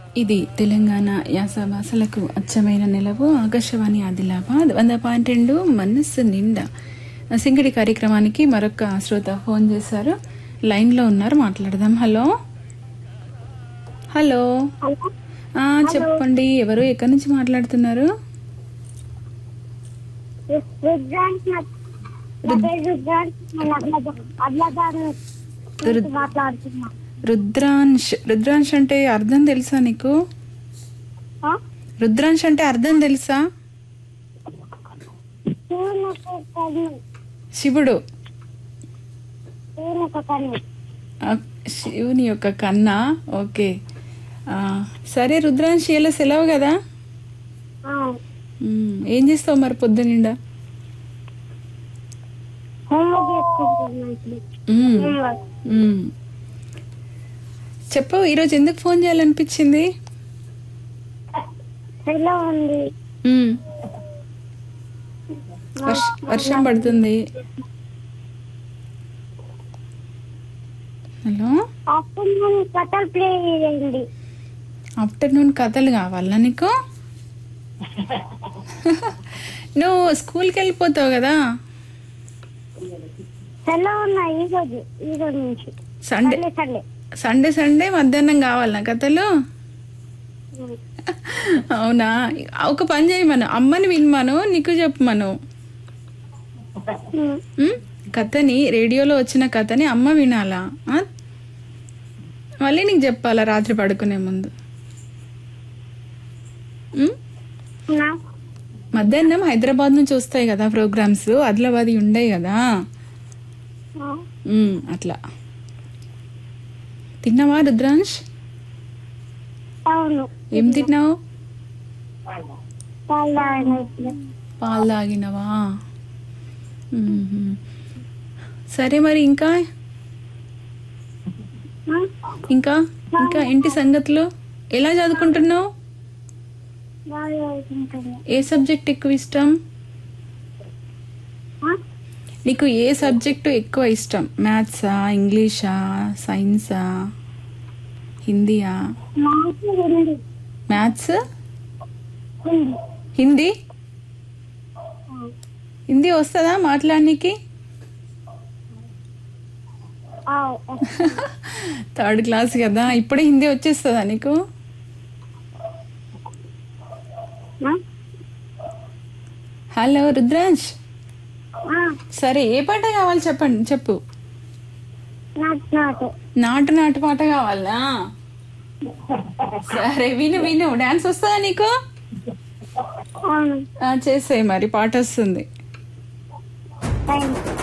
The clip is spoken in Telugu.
ఇది తెలంగాణ యాస భాషలకు అచ్చమైన నిలవు ఆకాశవాణి ఆదిలాబాద్ వంద పాయింట్ రెండు మనస్సు నిండా సింగడి కార్యక్రమానికి మరొక శ్రోత ఫోన్ చేశారు లైన్లో ఉన్నారు మాట్లాడదాం హలో హలో ఆ, చెప్పండి ఎవరు ఎక్కడి నుంచి మాట్లాడుతున్నారు రుద్రాంశ్ నా పేరు రుద్రాంశ్ నేను అబ్లాదా- అబ్లాదార్ నుంచి మాట్లాడుతున్నా రుద్రాంశ్ రుద్రాంశ్ అంటే అర్థం తెలుసా నీకు ఆ? రుద్రాంశ్ అంటే అర్థం తెలుసా శివునికి కన్ను శివుడు శివునికి కన్ను ఆ, శివుని యొక్క కన్నా ఓకే ఆ, సరే రుద్రాంశ్ ఇలా సెలవు కదా ఆ. ఉమ్, ఏం చేస్తావు మరి పొద్దునిండా హోంవర్క్ చేసుకుంటున్నా ఇప్పుడు ఉమ్, హోంవర్క్ ఉమ్. చెప్పు ఈరోజు ఎందుకు ఫోన్ చేయాలనిపించింది ఎలా ఉంది ఉమ్, వర్ష- వర్షం పడుతుంది హలో ఆఫ్టర్నూన్ కథలు ప్లే చేయండి ఆఫ్టర్నూన్ కథలు కావాలా నీకు నువ్వు స్కూల్కి వెళ్ళిపోతావు కదా సెలవు ఉన్నాయి ఈ రోజు ఈ రోజు నుంచి Sunday Sunday Sunday Sunday Sunday మధ్యాహ్నం కావాలా కథలు అవునా ఒక పని చేయమను అమ్మని వినమను నీకు చెప్పమను ఉమ్? కథని రేడియోలో వచ్చిన కథని అమ్మ వినాలా ఆ? మళ్ళీ నీకు చెప్పాలా రాత్రి పడుకునే ముందు ఉమ్? మధ్యాహ్నం హైదరాబాద్ నుంచి వస్తాయి కదా ప్రోగ్రామ్స్ ఆదిలాబాద్ ఉండయి కదా ఉమ్, అట్లా తిన్నావా రుద్రాంశ్ అవును ఏం తిన్నావు పాలు తాగాను ఇప్పుడు. పాలు తాగినవా మ్మ్. సరే మరి ఇంకా ఆ? ఇంకా ఇంకా ఏంటి సంగతులు ఎలా చదువుకుంటున్నావు బాగా చదువుకుంటున్నా. ఏ సబ్జెక్ట్ ఎక్కువ ఇష్టం ఆ? నీకు ఏ సబ్జెక్టు ఎక్కువ ఇష్టం మ్యాథ్సా ఇంగ్లీషా సైన్సా హిందీయా నాకు ఉంది మ్యాథ్స్ ఉంది హిందీ ఆ. హిందీ వస్తుందా మాట్లాడనీకి ఆ, థర్డ్ క్లాస్ కదా ఇప్పుడే హిందీ వచ్చేస్తుందా నీకు ఆ? హలో రుద్రాంశ్ ఆ, సరే ఏ పాట కావాలి చెప్పండి చెప్పు నాటు నాటు నాటు నాటు పాట కావాలా సరే విను విను డాన్స్ వస్తుందా నీకు అవును ఆ, చేసేయ్ మరి పాట వస్తుంది థ్యాంక్ యూ